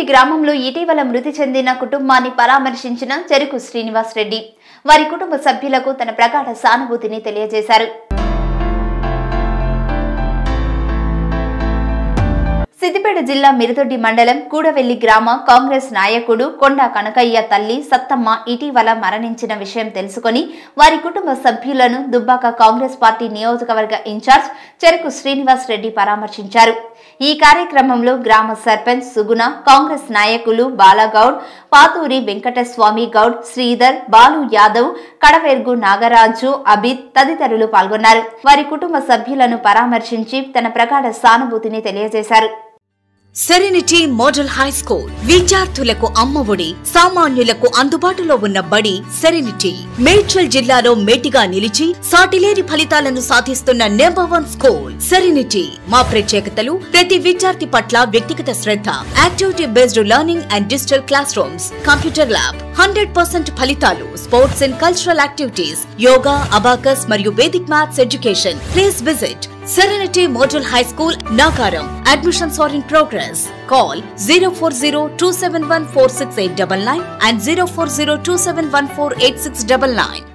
కూడవెల్లి గ్రామంలో ఇటీవల మృతి చెందిన కుటుంబాన్ని పరామర్శించిన చెరుకు శ్రీనివాస్ రెడ్డి వారి కుటుంబ సభ్యులకు తన ప్రగాఢ సానుభూతిని తెలియజేశారు సిద్దిపేట జిల్లా మిరుదొడ్డి మండలం కూడవెల్లి గ్రామ కాంగ్రెస్ నాయకుడు కొండా కనకయ్య తల్లి సత్తమ్మ ఇటీవల మరణించిన విషయం తెలుసుకొని వారి కుటుంబ సభ్యులను దుబ్బాక కాంగ్రెస్ పార్టీ నియోజకవర్గ ఇన్ఛార్జ్ చెరుకు శ్రీనివాస్ రెడ్డి పరామర్శించారు ఈ కార్యక్రమంలో గ్రామ సర్పంచ్ సుగుణ కాంగ్రెస్ నాయకులు బాలగౌడ్ పాతూరి వెంకటస్వామి గౌడ్ శ్రీధర్ బాలు యాదవ్ కడవెర్గు నాగరాజు అబిద్ తదితరులు పాల్గొన్నారు వారి కుటుంబ సభ్యులను పరామర్శించి తన ప్రగాఢ సానుభూతిని తెలియజేశారు సెరెనిటీ మోడల్ హై స్కూల్ విద్యార్థులకు అమ్మఒడి సామాన్యులకు అందుబాటులో ఉన్న బడి సెరెనిటీ మేడ్చల్ జిల్లాలో మేటిగా నిలిచి సాటిలేని ఫలితాలను సాధిస్తున్న నెంబర్ వన్ స్కూల్ సెరెనిటీ మా ప్రత్యేకతలు ప్రతి విద్యార్థి పట్ల వ్యక్తిగత శ్రద్ధ activity based learning and digital class rooms computer lab hundred percent ఫలితాలు sports and cultural activities yoga abacus మరియు Vedic maths education please visit Serenity Model High School, Nagaram. Admissions are in progress. Call 040 and 040